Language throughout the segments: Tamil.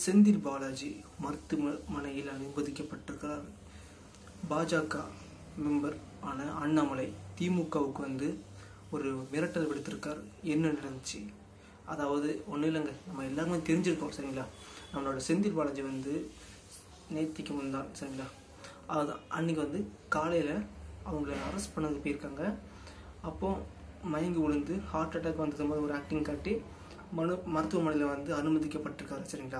செந்தில் பாலாஜி மருத்துவமனையில் அனுமதிக்கப்பட்டிருக்கிறார் பாஜக மெம்பர் ஆன அண்ணாமலை திமுகவுக்கு வந்து ஒரு மிரட்டல் விடுத்திருக்கார் என்ன நடந்துச்சு அதாவது ஒன்றும் இல்லைங்க நம்ம எல்லாருமே தெரிஞ்சிருக்கோம் சரிங்களா நம்மளோட செந்தில் பாலாஜி வந்து நேத்திக்கு முன்தான் சரிங்களா அது அன்னைக்கு வந்து காலையில் அவங்கள அரெஸ்ட் பண்ணது போயிருக்காங்க அப்போ மயங்கி விழுந்து ஹார்ட் அட்டாக் வந்தது போது ஒரு ஆக்டிங் காட்டி மனு மருத்துவமனையில் வந்து அனுமதிக்கப்பட்டிருக்காரு சரிங்களா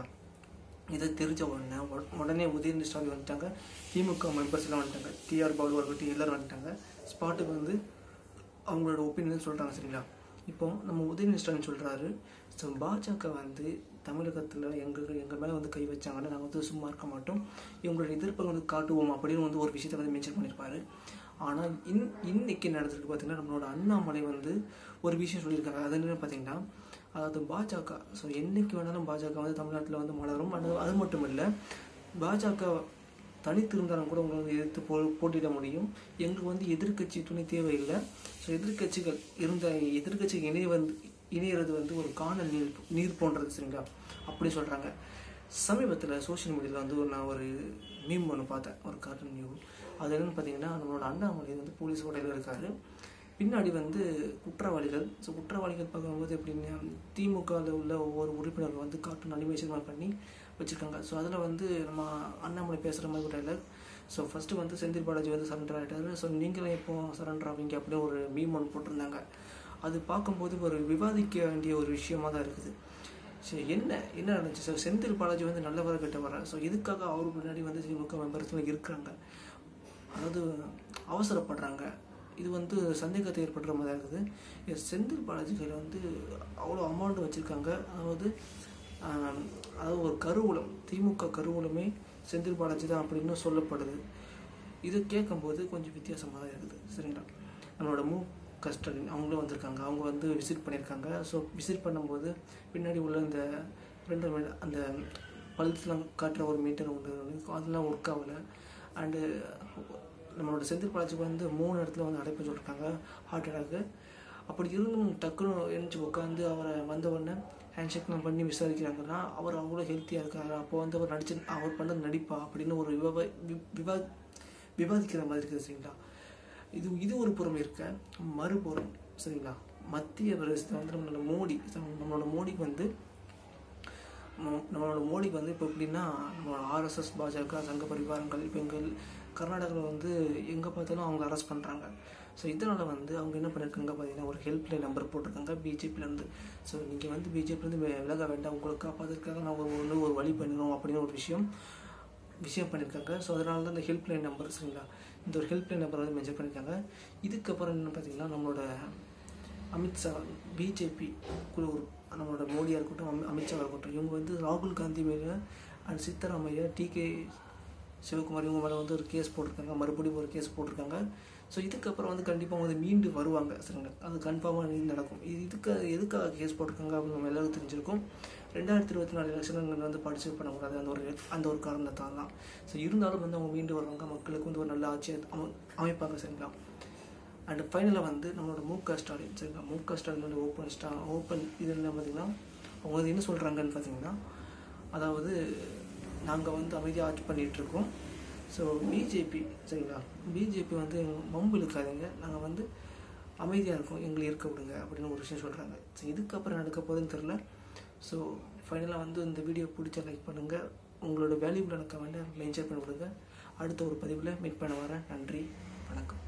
இதை தெரிஞ்ச உடனே உட- உடனே உதயநிதி ஸ்டாலின் வந்துட்டாங்க திமுக மெம்பர்ஸ் எல்லாம் வந்துட்டாங்க டிஆர் பாலு இருக்கட்டும் எல்லாரும் வந்துட்டாங்க ஸ்பாட்டுக்கு வந்து அவங்களோட ஒப்பீனியன் சொல்கிறாங்க சரிங்களா இப்போ நம்ம உதயநிதி ஸ்டாலின் சொல்கிறாரு ஸோ பாஜக வந்து தமிழகத்தில் எங்கள் எங்கள் மேலே வந்து கை வச்சாங்கன்னா நாங்கள் வந்து சும்மா இருக்க மாட்டோம் இவங்களோட எதிர்ப்பை வந்து காட்டுவோம் அப்படின்னு வந்து ஒரு விஷயத்தை வந்து மென்ஷன் பண்ணியிருப்பாரு ஆனால் இன் இன்னைக்கு நடந்திருக்கு பார்த்தீங்கன்னா நம்மளோட அண்ணாமலை வந்து ஒரு விஷயம் சொல்லியிருக்காங்க அது என்னன்னு பார்த்தீங்கன்னா அதாவது பாஜக ஸோ என்னைக்கு வேணாலும் பாஜக வந்து தமிழ்நாட்டில் வந்து மலரும் அது அது மட்டும் இல்லை பாஜக தனித்து இருந்தாலும் கூட உங்களை வந்து எதிர்த்து போ போட்டியிட முடியும் எங்களுக்கு வந்து எதிர்க்கட்சி துணை தேவையில்லை ஸோ எதிர்க்கட்சிகள் இருந்த எதிர்க்கட்சி இணைய வந்து இணையிறது வந்து ஒரு காணல் நீர் நீர் போன்றது சரிங்களா அப்படி சொல்கிறாங்க சமீபத்தில் சோஷியல் மீடியாவில் வந்து ஒரு நான் ஒரு மீம் ஒன்று பார்த்தேன் ஒரு கார்ட்டூன் நியூ அது என்னன்னு பார்த்தீங்கன்னா நம்மளோட அண்ணாமலை வந்து போலீஸ் உடையில் இருக்காரு பின்னாடி வந்து குற்றவாளிகள் ஸோ குற்றவாளிகள் பார்க்கும்போது எப்படின்னா திமுகவில் உள்ள ஒவ்வொரு உறுப்பினர்கள் வந்து கார்ட்டூன் அனிமேஷன் பண்ணி வச்சுருக்காங்க ஸோ அதில் வந்து நம்ம அண்ணாமலை பேசுகிற மாதிரி கூட இல்லை ஸோ ஃபஸ்ட்டு வந்து செந்தில் பாலாஜி வந்து சரண்டர் ஆகிட்டாரு ஸோ நீங்களும் எப்போ சரண்டர் ஆவீங்க அப்படின்னு ஒரு மீம் ஒன்று போட்டிருந்தாங்க அது பார்க்கும்போது ஒரு விவாதிக்க வேண்டிய ஒரு விஷயமா தான் இருக்குது சரி என்ன என்ன நடந்துச்சு ஸோ செந்தில் பாலாஜி வந்து நல்லவர கெட்டவர ஸோ இதுக்காக அவர் முன்னாடி வந்து திமுக மெம்பர்ஸ்லாம் இருக்கிறாங்க அதாவது அவசரப்படுறாங்க இது வந்து சந்தேகத்தை ஏற்படுற மாதிரி தான் இருக்குது இது செந்தில் பாலாஜி கையில் வந்து அவ்வளோ அமௌண்ட் வச்சுருக்காங்க அதாவது ஆம், அதாவது ஒரு கருவூலம் திமுக கருவூலமே செந்தில் பாலாஜி தான் அப்படின்னு சொல்லப்படுது இது கேட்கும்போது கொஞ்சம் வித்தியாசமாக தான் இருக்குது சரிங்களா நம்மளோட மு க ஸ்டாலின் அவங்களும் வந்திருக்காங்க அவங்க வந்து விசிட் பண்ணியிருக்காங்க ஸோ விசிட் பண்ணும்போது பின்னாடி உள்ள இந்த ரெண்டு மீ- அந்த பல்ஸ்லாம் காட்டுற ஒரு மீட்டர் ஒன்று இருக்கு. அதெல்லாம் ஒர்க் ஆகலை அண்டு நம்மளோட செந்தில் பாலாஜிக்கு வந்து மூணு இடத்துல வந்து அடைப்பு சொல்லியிருக்காங்க ஹார்ட் அட்டாக்கு அப்படி இருந்தும் டக்குன்னு எழுந்துச்சு உட்காந்து அவரை வந்த உடனே ஹேண்ட்ஷேக்லாம் பண்ணி விசாரிக்கிறாங்கன்னா அவர் அவ்வளோ ஹெல்த்தியாக இருக்காரு அப்போ வந்து அவர் நடிச்சு அவர் பண்ண நடிப்பா அப்படின்னு ஒரு விவா வி- விவா விவாதிக்கிற மாதிரி இருக்குது சரிங்களா இது இது ஒரு புறம் இருக்க மறுபுறம் சரிங்களா மத்திய பிரதேசத்தில் வந்து நம்மளோட மோடி நம்மளோட மோடிக்கு வந்து நம்ம- நம்மளோட மோடிக்கு வந்து இப்போ எப்படின்னா நம்மளோட ஆர்எஸ்எஸ் பாஜக சங்க பரிவாரங்கள் இப்போ எங்கள் கர்நாடகாவில் வந்து எங்கே பார்த்தாலும் அவங்க அரெஸ்ட் பண்ணுறாங்க ஸோ இதனால் வந்து அவங்க என்ன பண்ணியிருக்காங்க பார்த்தீங்கன்னா ஒரு ஹெல்ப்லைன் நம்பர் போட்டிருக்காங்க பிஜேபியிலேருந்து ஸோ நீங்கள் வந்து பிஜேபிலேருந்து விலக வேண்டாம் உங்களை காப்பாற்றுறதுக்காக நான் ஒரு ஒன்று ஒரு வழி பண்ணிடும் அப்படின்னு ஒரு விஷயம் விஷயம் பண்ணியிருக்காங்க ஸோ அதனால தான் இந்த ஹெல்ப்லைன் நம்பர் சரிங்களா இந்த ஒரு ஹெல்ப்லைன் நம்பர் வந்து மென்ஷன் பண்ணியிருக்காங்க இதுக்கப்புறம் என்ன பார்த்தீங்கன்னா நம்மளோட அமித்ஷா பிஜேபி குழு உறுப்- நம்மளோட மோடியாக இருக்கட்டும் அமி- அமித்ஷாவாக இருக்கட்டும் இவங்க வந்து ராகுல் காந்தி மேலே அண்ட் சித்தராமையா டிகே சிவகுமார் இவங்க மேலே வந்து ஒரு கேஸ் போட்டிருக்காங்க மறுபடியும் ஒரு கேஸ் போட்டிருக்காங்க ஸோ இதுக்கப்புறம் வந்து கண்டிப்பாக வந்து மீண்டு வருவாங்க சரிங்களா அது கன்ஃபார்மாக நடக்கும் இது இதுக்கு எதுக்காக கேஸ் போட்டிருக்காங்க அப்படின்னு நம்ம எல்லாருக்கும் தெரிஞ்சிருக்கும் ரெண்டாயிரத்தி இருபத்தி நாலு எலெக்ஷன் வந்து பார்ட்டிசிபேட் பண்ணக்கூடாது அந்த ஒரு அந்த ஒரு காரணத்தால் தான் ஸோ இருந்தாலும் வந்து அவங்க மீண்டு வருவாங்க மக்களுக்கு வந்து ஒரு நல்ல ஆட்சியை அமை அமைப்பாங்க சரிங்களா அண்ட் ஃபைனலாக வந்து நம்மளோட மு க ஸ்டாலின் சரிங்களா மு க ஸ்டாலின் வந்து ஓப்பன் ஸ்டா ஓப்பன் இது என்ன பார்த்தீங்கன்னா அவங்க வந்து என்ன சொல்கிறாங்கன்னு பார்த்தீங்கன்னா அதாவது நாங்கள் வந்து அமைதியாக ஆட்சி பண்ணிகிட்டு இருக்கோம் ஸோ பிஜேபி சரிங்களா பிஜேபி வந்து மம்பு இழுக்காதீங்க நாங்கள் வந்து அமைதியாக இருக்கோம் எங்களை இருக்க விடுங்க அப்படின்னு ஒரு விஷயம் சொல்கிறாங்க ஸோ இதுக்கப்புறம் நடக்க போகுதுன்னு தெரில ஸோ ஃபைனலாக வந்து இந்த வீடியோ பிடிச்ச லைக் பண்ணுங்கள் உங்களோட வேல்யூபிளான கமெண்ட்டை மென்ஷன் பண்ணி விடுங்க அடுத்த ஒரு பதிவில் மீட் பண்ண வரேன் நன்றி வணக்கம்